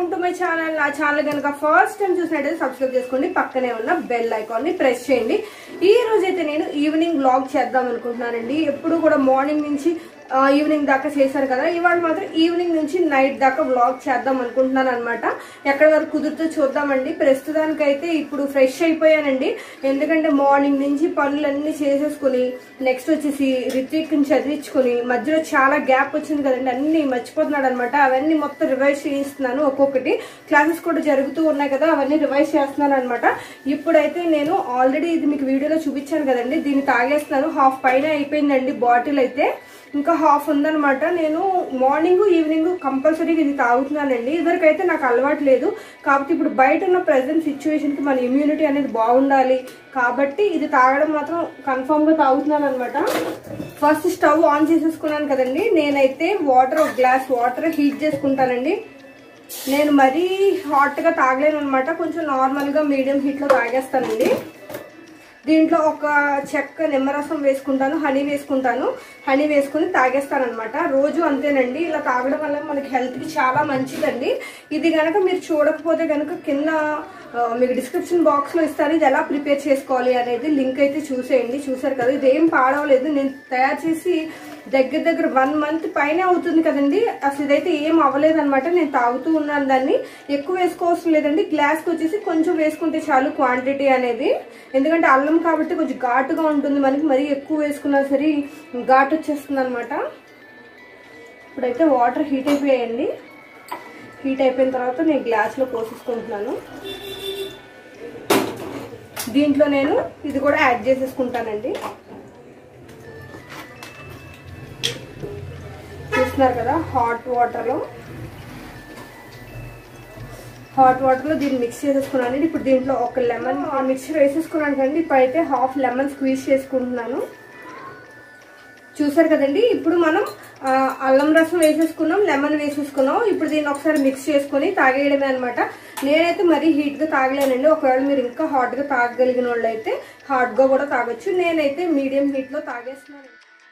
to my channel నా channel కనుక first time చూసినట్టయితే సబ్స్క్రైబ్ చేసుకోండి పక్కనే ఉన్న బెల్ ఐకాన్ ని ప్రెస్ చేయండి ఈ రోజు అయితే నేను ఈవినింగ్ వ్లాగ్ చేద్దాం అనుకుంటున్నానండి ఎప్పుడు కూడా మార్నింగ్ నుంచి ఆ, ఈవినింగ్ దాకా చేశాను కదా ఇవాళ మాత్రం ఈవినింగ్ నుంచి నైట్ దాకా వ్లాగ్ చేద్దాం అనుకుంటున్నాను అనమాట ఎక్కడి వరకు కుదురుతో చూద్దామండి ప్రస్తుతానికైతే ఇప్పుడు ఫ్రెష్ అయిపోయానండి ఎందుకంటే మార్నింగ్ నుంచి పనులన్నీ చేసేసుకుని నెక్స్ట్ వచ్చేసి రిత్విక్ని చదివించుకుని మధ్యలో చాలా గ్యాప్ వచ్చింది కదండి అన్ని మర్చిపోతున్నాడు అనమాట అవన్నీ మొత్తం రివైజ్ చేయిస్తున్నాను ఒక్కొక్కటి క్లాసెస్ కూడా జరుగుతూ ఉన్నాయి కదా అవన్నీ రివైజ్ చేస్తున్నాను అనమాట ఇప్పుడైతే నేను ఆల్రెడీ ఇది మీకు వీడియోలో చూపించాను కదండి దీన్ని తాగేస్తున్నాను హాఫ్ పైన అయిపోయిందండి బాటిల్ అయితే ఇంకా హాఫ్ ఉందన్నమాట నేను మార్నింగ్ ఈవినింగ్ కంపల్సరీగా ఇది తాగుతున్నానండి ఇదివరకైతే నాకు అలవాటు లేదు కాబట్టి ఇప్పుడు బయట ఉన్న ప్రజెంట్ సిచ్యువేషన్కి మన ఇమ్యూనిటీ అనేది బాగుండాలి కాబట్టి ఇది తాగడం మాత్రం కన్ఫామ్గా తాగుతున్నాను అనమాట ఫస్ట్ స్టవ్ ఆన్ చేసేసుకున్నాను కదండి నేనైతే వాటర్ ఒక గ్లాస్ వాటర్ హీట్ చేసుకుంటానండి నేను మరీ హాట్గా తాగలేను అనమాట కొంచెం నార్మల్గా మీడియం హీట్లో తాగేస్తానండి దీంట్లో ఒక చెక్క నిమ్మరసం వేసుకుంటాను హనీ వేసుకుంటాను హనీ వేసుకుని తాగేస్తాను అనమాట రోజు అంతేనండి ఇలా తాగడం వల్ల మనకి హెల్త్కి చాలా మంచిదండి ఇది కనుక మీరు చూడకపోతే కనుక కింద ఆ, మీకు డిస్క్రిప్షన్ బాక్స్లో ఇస్తాను ఇది ఎలా ప్రిపేర్ చేసుకోవాలి అనేది లింక్ అయితే చూసేయండి చూసారు కదా ఇదేం పాడవలేదు నేను తయారు చేసి దగ్గర దగ్గర వన్ మంత్ పైన అవుతుంది కదండి అసలు ఇదైతే ఏం అవ్వలేదు అనమాట నేను తాగుతూ ఉన్నాను దాన్ని ఎక్కువ వేసుకోవసం లేదండి గ్లాస్కి వచ్చేసి కొంచెం వేసుకుంటే చాలు క్వాంటిటీ అనేది ఎందుకంటే అల్లం కాబట్టి కొంచెం ఘాటుగా ఉంటుంది మనకి మరీ ఎక్కువ వేసుకున్నా సరే ఘాటు వచ్చేస్తుంది అనమాట ఇప్పుడైతే వాటర్ హీట్ అయిపోయాయండి హీట్ అయిపోయిన తర్వాత నేను గ్లాస్లో పోసేసుకుంటున్నాను దీంట్లో నేను ఇది కూడా యాడ్ చేసేసుకుంటానండి చూస్తున్నారు కదా హాట్ వాటర్లో హాట్ వాటర్లో దీన్ని మిక్స్ చేసేసుకున్నాను ఇప్పుడు దీంట్లో ఒక లెమన్ మిక్సర్ వేసేసుకున్నాను కండి ఇప్పుడైతే హాఫ్ లెమన్ స్క్వీజ్ చేసుకుంటున్నాను చూసారు కదండి ఇప్పుడు మనం ఆ, అల్లం రసం వేసేసుకున్నాం లెమన్ వేసేసుకున్నాం ఇప్పుడు దీన్ని ఒకసారి మిక్స్ చేసుకుని తాగేయడమే అనమాట నేనైతే మరీ హీట్గా తాగలేనండి ఒకవేళ మీరు ఇంకా హాట్గా తాగగలిగిన వాళ్ళు అయితే హాట్గా కూడా తాగొచ్చు నేనైతే మీడియం హీట్లో తాగేస్తున్నాను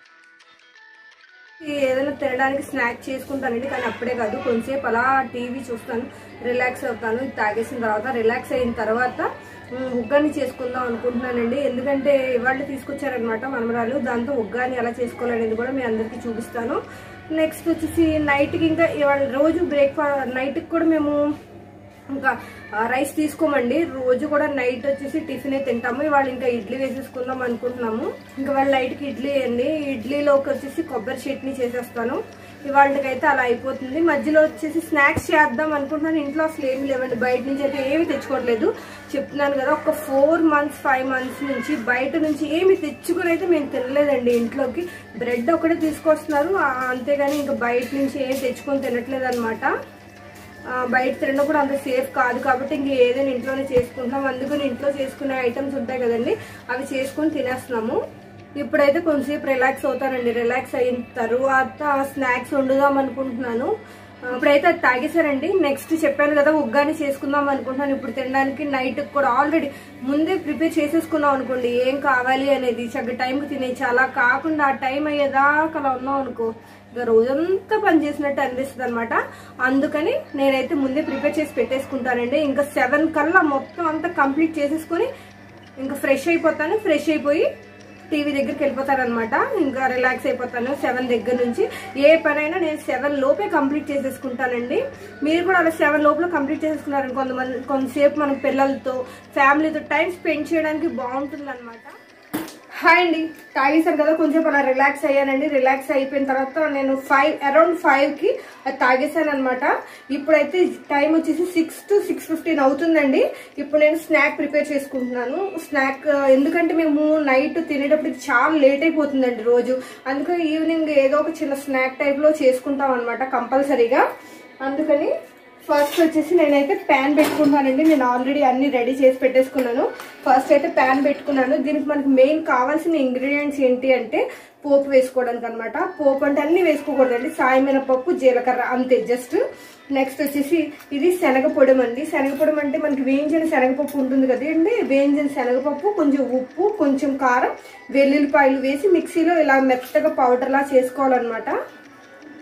ఈ ఏదైనా తినడానికి స్నాక్ చేసుకుంటానండి కానీ అప్పుడే కాదు కొంచెంసేపు అలా టీవీ చూస్తాను రిలాక్స్ అవుతాను ఇది తాగేసిన తర్వాత రిలాక్స్ అయిన తర్వాత ఉమ్, ఉగ్గాని చేసుకుందాం అనుకుంటున్నానండి ఎందుకంటే ఇవాళ తీసుకొచ్చారనమాట మనమరాలు దాంతో ఉగ్గాని ఎలా చేసుకోవాలనేది కూడా మీ అందరికీ చూపిస్తాను నెక్స్ట్ వచ్చేసి నైట్కి ఇంకా ఇవాళ రోజు బ్రేక్ఫాస్ట్ నైట్కి కూడా మేము ఇంకా ఆ, రైస్ తీసుకోమండి రోజు కూడా నైట్ వచ్చేసి టిఫిన్ తింటాము ఇవాళ ఇంకా ఇడ్లీ వేసేసుకుందాం అనుకుంటున్నాము ఇంకా వాళ్ళ నైట్కి ఇడ్లీ అండి ఇడ్లీలోకి వచ్చేసి కొబ్బరి చట్నీ చేసేస్తాను ఇవాళకైతే అలా అయిపోతుంది మధ్యలో వచ్చేసి స్నాక్స్ చేద్దాం అనుకుంటున్నాను ఇంట్లో అసలు ఏమి లేవండి బయట నుంచి అయితే ఏమి తెచ్చుకోవట్లేదు చెప్తున్నాను కదా ఒక ఫోర్ మంత్స్ ఫైవ్ మంత్స్ నుంచి బయట నుంచి ఏమి తెచ్చుకుని అయితే మేము తినలేదండి ఇంట్లోకి బ్రెడ్ ఒకటే తీసుకొస్తున్నారు ఆ, అంతేగాని ఇంకా బయట నుంచి ఏం తెచ్చుకొని తినట్లేదు అనమాట ఆ, బయట తినడం కూడా అంత సేఫ్ కాదు కాబట్టి ఇంక ఏదైనా ఇంట్లోనే చేసుకుంటున్నాం అందుకని ఇంట్లో చేసుకునే ఐటమ్స్ ఉంటాయి కదండి అవి చేసుకొని తినేస్తున్నాము ఇప్పుడైతే కొంచెంసేపు రిలాక్స్ అవుతానండి రిలాక్స్ అయిన తర్వాత స్నాక్స్ వండుదాం అనుకుంటున్నాను ఆ, ఇప్పుడైతే అది తాగేశారండి నెక్స్ట్ చెప్పాను కదా ఉగ్గాని చేసుకుందాం అనుకుంటున్నాను ఇప్పుడు తినడానికి నైట్ కూడా ఆల్రెడీ ముందే ప్రిపేర్ చేసేసుకున్నాం అనుకోండి ఏం కావాలి అనేది చక్కగా టైంకి తినేసి అలా కాకుండా ఆ టైం అయ్యేదాకా అలా ఉన్నాం అనుకో ఇక రోజంతా పని చేసినట్టు అనిపిస్తుంది అనమాట అందుకని నేనైతే ముందే ప్రిపేర్ చేసి పెట్టేసుకుంటానండి ఇంకా సెవెన్ కల్లా మొత్తం అంతా కంప్లీట్ చేసేసుకొని ఇంకా ఫ్రెష్ అయిపోతాను ఫ్రెష్ అయిపోయి టీవీ దగ్గరికి వెళ్ళిపోతారనమాట ఇంకా రిలాక్స్ అయిపోతాను సెవెన్ దగ్గర నుంచి ఏ పనైనా నేను సెవెన్ లోపే కంప్లీట్ చేసేసుకుంటానండి మీరు కూడా అలా సెవెన్ లోపల కంప్లీట్ చేసేసుకున్నారు కొంతమంది కొంతసేపు మన పిల్లలతో ఫ్యామిలీతో టైం స్పెండ్ చేయడానికి బాగుంటుంది హాయ్ అండి తాగేశాను కదా కొంచెం అలా రిలాక్స్ అయ్యానండి రిలాక్స్ అయిపోయిన తర్వాత నేను ఫైవ్ అరౌండ్ ఫైవ్ కి అది తాగేశాను అనమాట ఇప్పుడైతే టైం వచ్చేసి సిక్స్ టు సిక్స్ ఫిఫ్టీన్ అవుతుందండి ఇప్పుడు నేను స్నాక్ ప్రిపేర్ చేసుకుంటున్నాను స్నాక్ ఎందుకంటే మేము నైట్ తినేటప్పుడు చాలా లేట్ అయిపోతుందండి రోజు అందుకని ఈవినింగ్ ఏదో ఒక చిన్న స్నాక్ టైప్ లో చేసుకుంటాం అనమాట కంపల్సరీగా అందుకని ఫస్ట్ వచ్చేసి నేనైతే ప్యాన్ పెట్టుకుంటానండి నేను ఆల్రెడీ అన్ని రెడీ చేసి పెట్టేసుకున్నాను ఫస్ట్ అయితే ప్యాన్ పెట్టుకున్నాను దీనికి మనకి మెయిన్ కావాల్సిన ఇంగ్రీడియంట్స్ ఏంటి అంటే పోపు వేసుకోవడానికి అనమాట పోపు అంటే అన్ని వేసుకోకూడదండి సాయమినపప్పు జీలకర్ర అంతే జస్ట్ నెక్స్ట్ వచ్చేసి ఇది శనగపొడి అండి శనగపొడి అంటే మనకి వేయించిన శనగపప్పు ఉంటుంది కదండి వేయించిన శనగపప్పు కొంచెం ఉప్పు కొంచెం కారం వెల్లుల్లిపాయలు వేసి మిక్సీలో ఇలా మెత్తగా పౌడర్లా చేసుకోవాలన్నమాట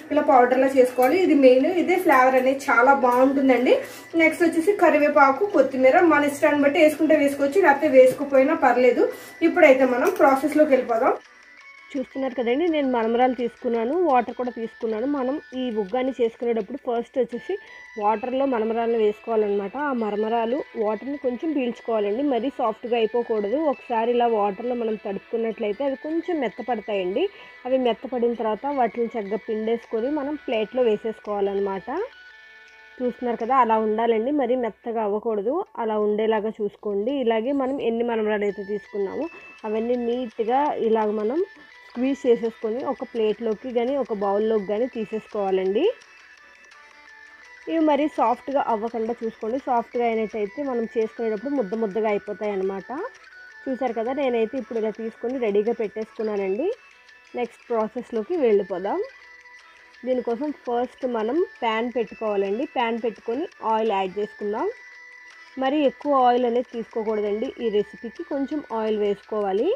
ఇలా పౌడర్లా చేసుకోవాలి ఇది మెయిన్ ఇదే ఫ్లేవర్ అనేది చాలా బాగుంటుందండి నెక్స్ట్ వచ్చేసి కరివేపాకు కొత్తిమీర మన ఇష్టాన్ని బట్టి వేసుకుంటే వేసుకోవచ్చు లేకపోతే వేసుకోపోయినా పర్లేదు ఇప్పుడైతే మనం ప్రాసెస్లోకి వెళ్ళిపోదాం చూస్తున్నారు కదండి నేను మరమరాలు తీసుకున్నాను వాటర్ కూడా తీసుకున్నాను మనం ఈ బుగ్గాన్ని చేసుకునేటప్పుడు ఫస్ట్ వచ్చేసి వాటర్లో మరమరాలను వేసుకోవాలన్నమాట ఆ మరమరాలు వాటర్ని కొంచెం పీల్చుకోవాలండి మరీ సాఫ్ట్గా అయిపోకూడదు ఒకసారి ఇలా వాటర్లో మనం తడుపుకున్నట్లయితే అవి కొంచెం మెత్తపడతాయండి అవి మెత్తపడిన తర్వాత వాటిని చక్కగా పిండేసుకొని మనం ప్లేట్లో వేసేసుకోవాలన్నమాట చూస్తున్నారు కదా అలా ఉండాలండి మరీ మెత్తగా అవ్వకూడదు అలా ఉండేలాగా చూసుకోండి ఇలాగే మనం ఎన్ని మరమరాలు అయితే తీసుకున్నామో అవన్నీ నీట్గా ఇలాగ మనం స్క్వీజ్ చేసేసుకొని ఒక ప్లేట్లోకి కానీ ఒక బౌల్లోకి కానీ తీసేసుకోవాలండి ఇవి మరీ సాఫ్ట్గా అవ్వకుండా చూసుకోండి సాఫ్ట్గా అయినట్టయితే మనం చేసుకునేటప్పుడు ముద్ద ముద్దగా అయిపోతాయి అన్నమాట చూసారు కదా నేనైతే ఇప్పుడు ఇలా తీసుకొని రెడీగా పెట్టేసుకున్నానండి నెక్స్ట్ ప్రాసెస్లోకి వెళ్ళిపోదాం దీనికోసం ఫస్ట్ మనం ప్యాన్ పెట్టుకోవాలండి ప్యాన్ పెట్టుకొని ఆయిల్ యాడ్ చేసుకుందాం మరి ఎక్కువ ఆయిల్ అనేది తీసుకోకూడదండి ఈ రెసిపీకి కొంచెం ఆయిల్ వేసుకోవాలి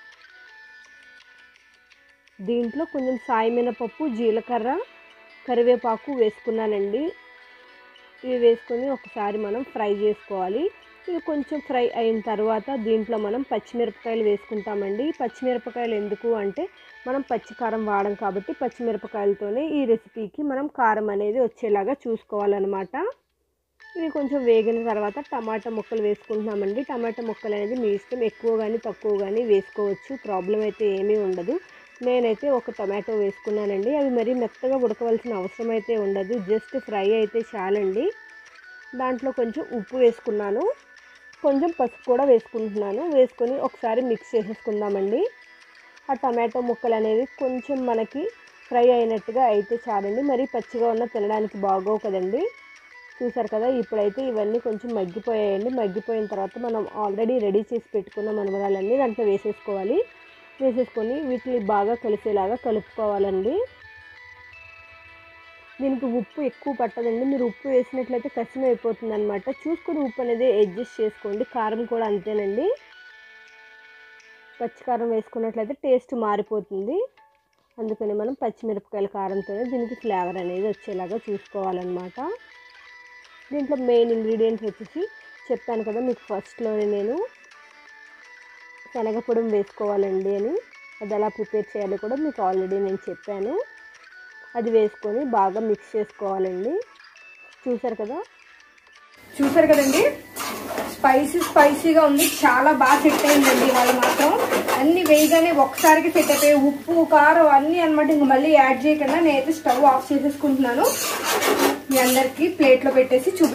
దీంట్లో కొంచెం సాయి మినపప్పు జీలకర్ర కరివేపాకు వేసుకున్నానండి ఇవి వేసుకొని ఒకసారి మనం ఫ్రై చేసుకోవాలి ఇది కొంచెం ఫ్రై అయిన తర్వాత దీంట్లో మనం పచ్చిమిరపకాయలు వేసుకుంటామండి పచ్చిమిరపకాయలు ఎందుకు అంటే మనం పచ్చి కారం వాడం కాబట్టి పచ్చిమిరపకాయలతోనే ఈ రెసిపీకి మనం కారం అనేది వచ్చేలాగా చూసుకోవాలన్నమాట ఇవి కొంచెం వేగిన తర్వాత టమాటా ముక్కలు వేసుకుంటున్నామండి టమాటా ముక్కలు అనేది మీ ఇష్టం ఎక్కువ కానీ తక్కువ కానీ వేసుకోవచ్చు ప్రాబ్లం అయితే ఏమీ ఉండదు నేనైతే ఒక టమాటో వేసుకున్నానండి అవి మరీ మెత్తగా ఉడకవలసిన అవసరం అయితే ఉండదు జస్ట్ ఫ్రై అయితే చాలండి దాంట్లో కొంచెం ఉప్పు వేసుకున్నాను కొంచెం పసుపు కూడా వేసుకుంటున్నాను వేసుకొని ఒకసారి మిక్స్ చేసేసుకుందామండి ఆ టమాటో ముక్కలు అనేది కొంచెం మనకి ఫ్రై అయినట్టుగా అయితే చాలండి మరీ పచ్చిగా ఉన్న తినడానికి బాగోవు కదండి చూసారు కదా ఇప్పుడైతే ఇవన్నీ కొంచెం మగ్గిపోయాయండి మగ్గిపోయిన తర్వాత మనం ఆల్రెడీ రెడీ చేసి పెట్టుకున్న మనమరాలన్నీ దాంట్లో వేసేసుకోవాలి వేసేసుకొని వీటిని బాగా కలిసేలాగా కలుపుకోవాలండి దీనికి ఉప్పు ఎక్కువ పట్టదండి మీరు ఉప్పు వేసినట్లయితే కష్టం అయిపోతుంది అనమాట చూసుకొని ఉప్పు అనేది అడ్జస్ట్ చేసుకోండి కారం కూడా అంతేనండి పచ్చికారం వేసుకున్నట్లయితే టేస్ట్ మారిపోతుంది అందుకని మనం పచ్చిమిరపకాయల కారంతోనే దీనికి ఫ్లేవర్ అనేది వచ్చేలాగా చూసుకోవాలన్నమాట దీంట్లో మెయిన్ ఇంగ్రీడియంట్స్ వచ్చేసి చెప్పాను కదా మీకు ఫస్ట్లోనే నేను శనగపొడం వేసుకోవాలండి అని అది ఎలా ప్రిపేర్ చేయాలో కూడా మీకు ఆల్రెడీ నేను చెప్పాను అది వేసుకొని బాగా మిక్స్ చేసుకోవాలండి చూసారు కదా చూసారు కదండి స్పైసీ స్పైసీగా ఉంది చాలా బాగా సెట్ అయిందండి వాళ్ళు మాత్రం అన్ని వేయగానే ఒకసారికి సెట్ అయిపోయి ఉప్పు కారం అన్ని అనమాట ఇంక మళ్ళీ యాడ్ చేయకుండా నేనైతే స్టవ్ ఆఫ్ చేసేసుకుంటున్నాను మీ అందరికి ప్లేట్లో పెట్టేసి చూపి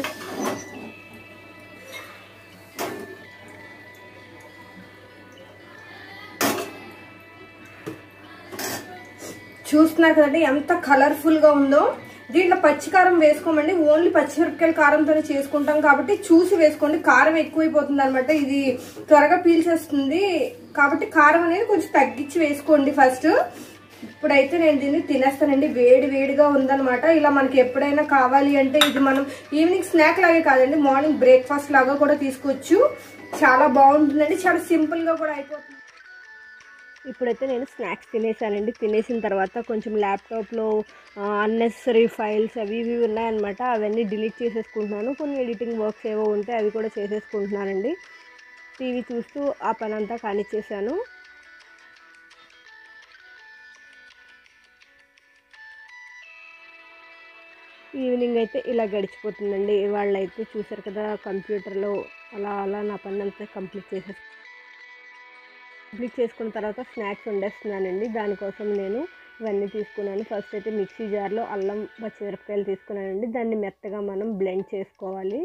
చూస్తున్నారు కదండి ఎంత కలర్ఫుల్ గా ఉందో దీంట్లో పచ్చికారం వేసుకోమండి ఓన్లీ పచ్చిమిరపకాయల కారంతోనే చేసుకుంటాం కాబట్టి చూసి వేసుకోండి కారం ఎక్కువైపోతుంది అనమాట ఇది త్వరగా పీల్చేస్తుంది కాబట్టి కారం అనేది కొంచెం తగ్గించి వేసుకోండి ఫస్ట్ ఇప్పుడైతే నేను దీన్ని తినేస్తానండి వేడి వేడిగా ఉందన్నమాట ఇలా మనకి ఎప్పుడైనా కావాలి అంటే ఇది మనం ఈవినింగ్ స్నాక్ లాగే కాదండి మార్నింగ్ బ్రేక్ఫాస్ట్ లాగా కూడా తీసుకోవచ్చు చాలా బాగుంటుందండి చాలా సింపుల్ గా కూడా అయిపోతుంది ఇప్పుడైతే నేను స్నాక్స్ తినేసానండి తినేసిన తర్వాత కొంచెం ల్యాప్టాప్లో అన్నెసరీ ఫైల్స్ అవి ఇవి ఉన్నాయన్నమాట అవన్నీ డిలీట్ చేసేసుకుంటున్నాను కొన్ని ఎడిటింగ్ వర్క్స్ ఏవో ఉంటే అవి కూడా చేసేసుకుంటున్నానండి టీవీ చూస్తూ ఆ పని అంతా కానిచ్చేసాను ఈవినింగ్ అయితే ఇలా గడిచిపోతుందండి ఇవాళ అయితే చూసారు కదా కంప్యూటర్లో అలా అలా నా పని అంతా కంప్లీట్ చేసేసి కంప్లీట్ చేసుకున్న తర్వాత స్నాక్స్ వండేస్తున్నానండి దానికోసం నేను ఇవన్నీ తీసుకున్నాను ఫస్ట్ అయితే మిక్సీ జార్లో అల్లం పచ్చిమిరపకాయలు తీసుకున్నానండి దాన్ని మెత్తగా మనం బ్లెండ్ చేసుకోవాలి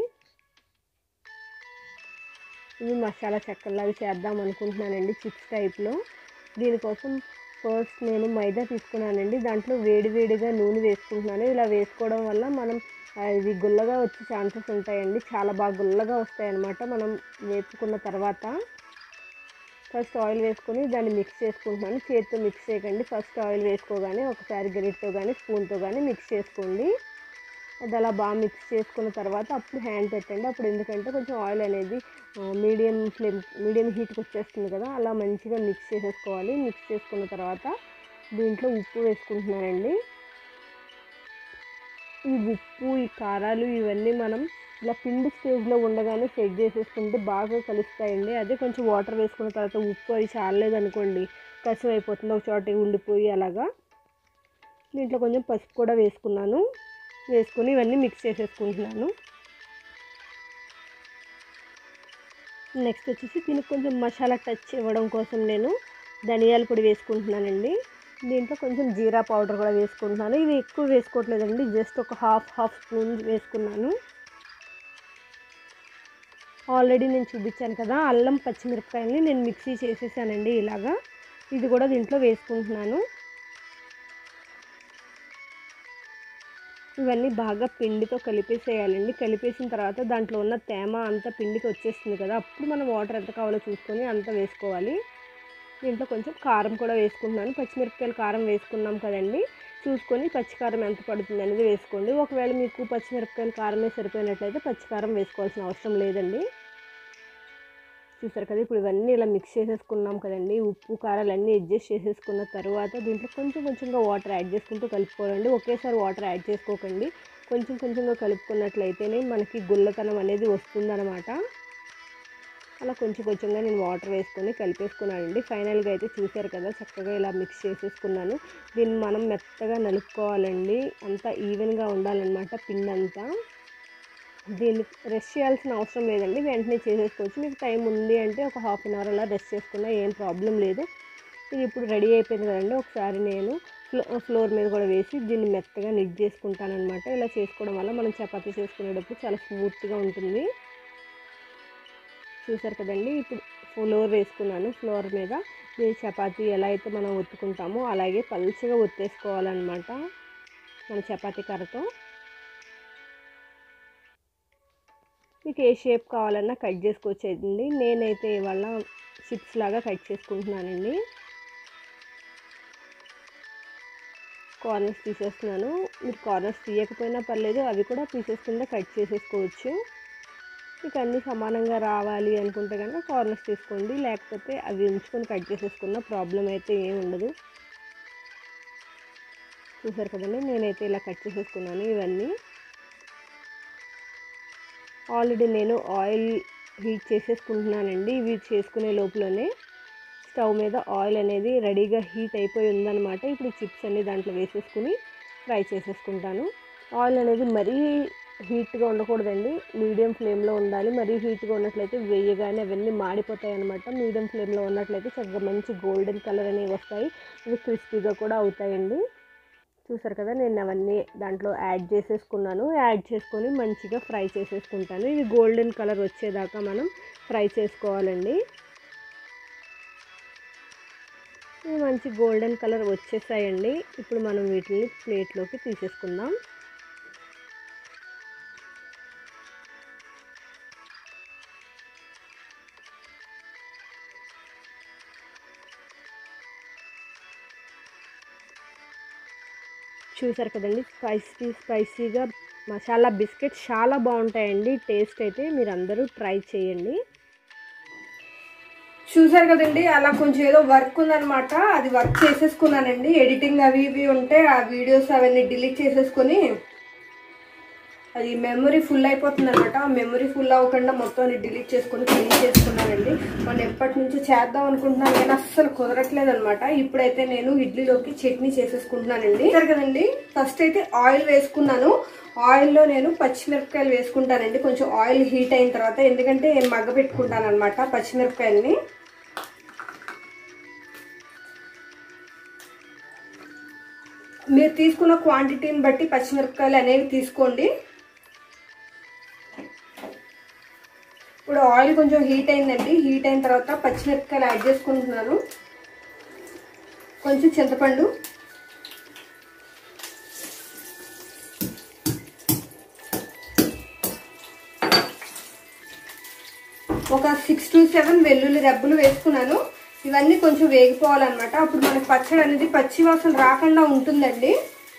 ఇవి మసాలా చెక్కలాగా చేద్దాం అనుకుంటున్నానండి చిప్స్ టైప్లో దీనికోసం ఫస్ట్ నేను మైదా తీసుకున్నానండి దాంట్లో వేడివేడిగా నూనె వేసుకుంటున్నాను ఇలా వేసుకోవడం వల్ల మనం ఆ, ఇది గుల్లగా వచ్చే ఛాన్సెస్ ఉంటాయండి చాలా బాగా గుల్లగా వస్తాయి అన్నమాట మనం వేపుకున్న తర్వాత ఫస్ట్ ఆయిల్ వేసుకొని దాన్ని మిక్స్ చేసుకుంటున్నాను చేతితో మిక్స్ చేయకండి ఫస్ట్ ఆయిల్ వేసుకోగానే ఒకసారి గరిటతో కానీ స్పూన్తో కానీ మిక్స్ చేసుకోండి అది అలా బాగా మిక్స్ చేసుకున్న తర్వాత అప్పుడు హ్యాండ్ పెట్టండి అప్పుడు ఎందుకంటే కొంచెం ఆయిల్ అనేది మీడియం ఫ్లేమ్ మీడియం హీట్కి వచ్చేస్తుంది కదా అలా మంచిగా మిక్స్ చేసేసుకోవాలి మిక్స్ చేసుకున్న తర్వాత దీంట్లో ఉప్పు వేసుకుంటున్నానండి ఈ ఉప్పు ఈ కారాలు ఇవన్నీ మనం ఇలా పిండి స్టేజ్లో ఉండగానే సెట్ చేసేసుకుంటే బాగా కలుస్తాయండి అదే కొంచెం వాటర్ వేసుకున్న తర్వాత ఉప్పు అది చాలలేదనుకోండి కసం అయిపోతుంది ఒక చోట ఉండిపోయి అలాగా దీంట్లో కొంచెం పసుపు కూడా వేసుకున్నాను వేసుకుని ఇవన్నీ మిక్స్ చేసేసుకుంటున్నాను నెక్స్ట్ వచ్చేసి దీనికి కొంచెం మసాలా టచ్ ఇవ్వడం కోసం నేను ధనియాల పొడి వేసుకుంటున్నానండి దీంట్లో కొంచెం జీరా పౌడర్ కూడా వేసుకుంటున్నాను ఇది ఎక్కువ వేసుకోవట్లేదండి జస్ట్ ఒక హాఫ్ హాఫ్ స్పూన్ వేసుకున్నాను ఆల్రెడీ నేను చూపించాను కదా అల్లం పచ్చిమిరపకాయలని నేను మిక్సీ చేసేసానండి ఇలాగా ఇది కూడా దీంట్లో వేసుకుంటున్నాను ఇవన్నీ బాగా పిండితో కలిపేసేయాలండి కలిపేసిన తర్వాత దాంట్లో ఉన్న తేమ అంతా పిండికి వచ్చేస్తుంది కదా అప్పుడు మనం వాటర్ ఎంత కావాలో చూసుకొని అంత వేసుకోవాలి దీంట్లో కొంచెం కారం కూడా వేసుకుంటున్నాను పచ్చిమిరపకాయలు కారం వేసుకున్నాం కదండి చూసుకొని పచ్చికారం ఎంత పడుతుంది అనేది వేసుకోండి ఒకవేళ మీకు పచ్చిమిరపకాయలు కారమే సరిపోయినట్లయితే పచ్చికారం వేసుకోవాల్సిన అవసరం లేదండి చూసారు కదా ఇప్పుడు ఇవన్నీ ఇలా మిక్స్ చేసేసుకున్నాం కదండి ఉప్పు కారాలు అన్నీ అడ్జస్ట్ చేసేసుకున్న తర్వాత దీంట్లో కొంచెం కొంచెంగా వాటర్ యాడ్ చేసుకుంటూ కలుపుకోవాలండి ఒకేసారి వాటర్ యాడ్ చేసుకోకండి కొంచెం కొంచెంగా కలుపుకున్నట్లయితేనే మనకి గుల్లతనం అనేది వస్తుందన్నమాట అలా కొంచెం కొంచెంగా నేను వాటర్ వేసుకొని కలిపేసుకున్నానండి ఫైనల్గా అయితే చూసారు కదా చక్కగా ఇలా మిక్స్ చేసేసుకున్నాను దీన్ని మనం మెత్తగా నలుపుకోవాలండి అంతా ఈవెన్గా ఉండాలన్నమాట పిండి అంతా దీన్ని రెస్ట్ చేయాల్సిన అవసరం లేదండి వెంటనే చేసేసుకోవచ్చు మీకు టైం ఉంది అంటే ఒక హాఫ్ అన్ అవర్ అలా రెస్ట్ చేసుకున్నా ఏం ప్రాబ్లం లేదు ఇది ఇప్పుడు రెడీ అయిపోయింది కదండి ఒకసారి నేను ఫ్లో ఫ్లోర్ మీద కూడా వేసి దీన్ని మెత్తగా నిట్ చేసుకుంటాను అనమాట ఇలా చేసుకోవడం వల్ల మనం చపాతీ చేసుకునేటప్పుడు చాలా స్మూత్గా ఉంటుంది చూసారు కదండి ఇప్పుడు ఫ్లోర్ వేసుకున్నాను ఫ్లోర్ మీద ఈ చపాతీ ఎలా అయితే మనం ఒత్తుకుంటామో అలాగే పలుచగా ఒత్తేసుకోవాలన్నమాట మన చపాతీ కర్రతో మీకు ఏ షేప్ కావాలన్నా కట్ చేసుకోవచ్చండి నేనైతే ఇవాళ చిప్స్ లాగా కట్ చేసుకుంటున్నానండి కార్నర్స్ తీసేస్తున్నాను మీరు కార్నర్స్ తీయకపోయినా పర్లేదు అవి కూడా పీసెస్ కింద కట్ చేసేసుకోవచ్చు మీకు అన్నీ సమానంగా రావాలి అనుకుంటే కనుక కార్నర్స్ తీసుకోండి లేకపోతే అవి ఉంచుకొని కట్ చేసేసుకున్న ప్రాబ్లం అయితే ఏమి ఉండదు చూసారు కదండి నేనైతే ఇలా కట్ చేసేసుకున్నాను ఇవన్నీ ఆల్రెడీ నేను ఆయిల్ హీట్ చేసేసుకుంటున్నానండి ఇవి చేసుకునే లోపలనే స్టవ్ మీద ఆయిల్ అనేది రెడీగా హీట్ అయిపోయి ఉందన్నమాట ఇప్పుడు చిప్స్ అన్ని దాంట్లో వేసేసుకుని ఫ్రై చేసేసుకుంటాను ఆయిల్ అనేది మరీ హీట్గా ఉండకూడదండి మీడియం ఫ్లేమ్లో ఉండాలి మరీ హీట్గా ఉన్నట్లయితే వేయగానే అవన్నీ మాడిపోతాయి అనమాట మీడియం ఫ్లేమ్లో ఉన్నట్లయితే చక్కగా మంచి గోల్డెన్ కలర్ అనేవి వస్తాయి ఇవి క్రిస్పీగా కూడా అవుతాయండి చూసారు కదా నేను అవన్నీ దాంట్లో యాడ్ చేసేసుకున్నాను యాడ్ చేసుకొని మంచిగా ఫ్రై చేసేసుకుంటాను ఇది గోల్డెన్ కలర్ వచ్చేదాకా మనం ఫ్రై చేసుకోవాలండి ఇవి మంచి గోల్డెన్ కలర్ వచ్చేసాయండి ఇప్పుడు మనం వీటిని ప్లేట్లోకి తీసేసుకుందాం చూసారు కదండి స్పైసీ స్పైసీగా మసాలా బిస్కెట్స్ చాలా బాగుంటాయండి టేస్ట్ అయితే మీరు అందరూ ట్రై చేయండి చూసారు కదండి అలా కొంచెం ఏదో వర్క్ ఉందన్నమాట అది వర్క్ చేసేసుకున్నానండి ఎడిటింగ్ అవి ఇవి ఉంటే ఆ వీడియోస్ అవన్నీ డిలీట్ చేసేసుకొని అది మెమరీ ఫుల్ అయిపోతుంది అనమాట ఆ మెమరీ ఫుల్ అవ్వకుండా మొత్తం డిలీట్ చేసుకొని క్లీన్ చేసుకున్నానండి మనం ఎప్పటి నుంచో చేద్దాం అనుకుంటున్నాను కానీ అస్సలు కుదరట్లేదు అనమాట ఇప్పుడైతే నేను ఇడ్లీలోకి చట్నీ చేసేసుకుంటున్నానండి సరే కదండి ఫస్ట్ అయితే ఆయిల్ వేసుకున్నాను ఆయిల్లో నేను పచ్చిమిరపకాయలు వేసుకుంటానండి కొంచెం ఆయిల్ హీట్ అయిన తర్వాత ఎందుకంటే మగ్గ పెట్టుకుంటాను అనమాట పచ్చిమిరపకాయలని మీరు తీసుకున్న క్వాంటిటీని బట్టి పచ్చిమిరపకాయలు అనేవి తీసుకోండి ఇప్పుడు ఆయిల్ కొంచెం హీట్ అయిందండి హీట్ అయిన తర్వాత పచ్చిమిరపకాయలు యాడ్ చేసుకుంటున్నాను కొంచెం చింతపండు ఒక సిక్స్ టు సెవెన్ వెల్లుల్లి రెబ్బలు వేసుకున్నాను ఇవన్నీ కొంచెం వేగిపోవాలన్నమాట అప్పుడు మనకి పచ్చడి అనేది పచ్చి వాసన రాకుండా ఉంటుందండి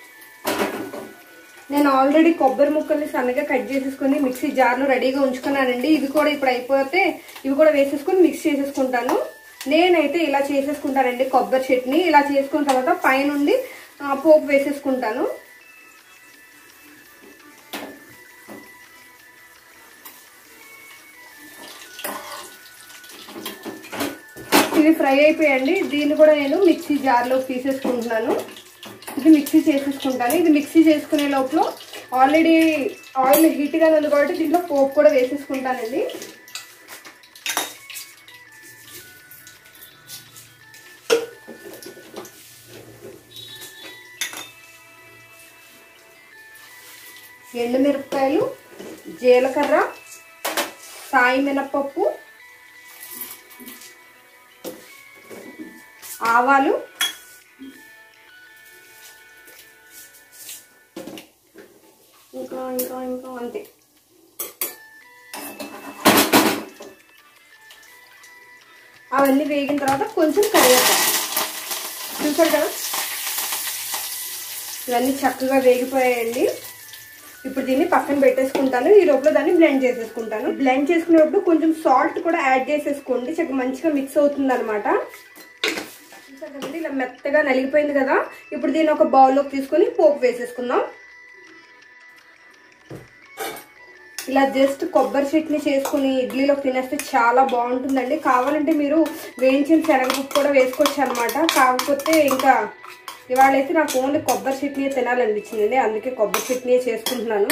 నేను ఆల్రెడీ కొబ్బరి ముక్కల్ని సన్నగా కట్ చేసేసుకుని మిక్సీ జార్లో రెడీగా ఉంచుకున్నానండి ఇవి కూడా ఇప్పుడు అయిపోతే ఇవి కూడా వేసేసుకుని మిక్స్ చేసేసుకుంటాను నేనైతే ఇలా చేసేసుకుంటానండి కొబ్బరి చట్నీ ఇలా చేసుకున్న తర్వాత పైనుండి ఆ, పోపు వేసేసుకుంటాను ఇవి ఫ్రై అయిపోయాయండి దీన్ని కూడా నేను మిక్సీ జార్లో తీసేసుకుంటున్నాను ఇది మిక్సీ చేసేసుకుంటాను ఇది మిక్సీ చేసుకునే లోపల ఆల్రెడీ ఆయిల్ హీట్గా ఉంది కాబట్టి దీంట్లో పోపు కూడా వేసేసుకుంటానండి ఎండుమిరపకాయలు జీలకర్ర సాయి మినపప్పు ఆవాలు ఇంకా ఇంకా ఇంకా అంతే అవన్నీ వేగిన తర్వాత కొంచెం కరివేపాకు చూసారు కదా ఇవన్నీ చక్కగా వేగిపోయాయండి ఇప్పుడు దీన్ని పక్కన పెట్టేసుకుంటాను ఈ లోపల దాన్ని బ్లెండ్ చేసేసుకుంటాను బ్లెండ్ చేసుకునేటప్పుడు కొంచెం సాల్ట్ కూడా యాడ్ చేసేసుకోండి చక్కగా మంచిగా మిక్స్ అవుతుంది అనమాట కదండి ఇలా మెత్తగా నలిగిపోయింది కదా ఇప్పుడు దీన్ని ఒక బౌల్లోకి తీసుకొని పోపు వేసేసుకుందాం ఇలా జస్ట్ కొబ్బరి చట్నీ చేసుకుని ఇడ్లీలోకి తినేస్తే చాలా బాగుంటుందండి కావాలంటే మీరు వేయించిన శనగపప్పు కూడా వేసుకోవచ్చు అనమాట కాకపోతే ఇంకా ఇవాళ అయితే నాకు ఓన్లీ కొబ్బరి చట్నీ తినాలనిపించిందండి అందుకే కొబ్బరి చట్నీ చేసుకుంటున్నాను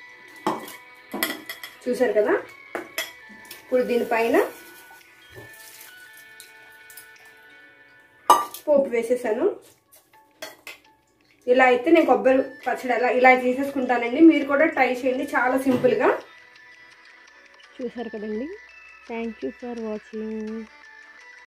చూసారు కదా ఇప్పుడు దీనిపైన పోపు వేసేసాను ఇలా అయితే నేను కొబ్బరి పచ్చడి అలా ఇలా చేసేసుకుంటానండి మీరు కూడా ట్రై చేయండి చాలా సింపుల్గా చూసారు కదండి థ్యాంక్ యూ ఫర్ వాచింగ్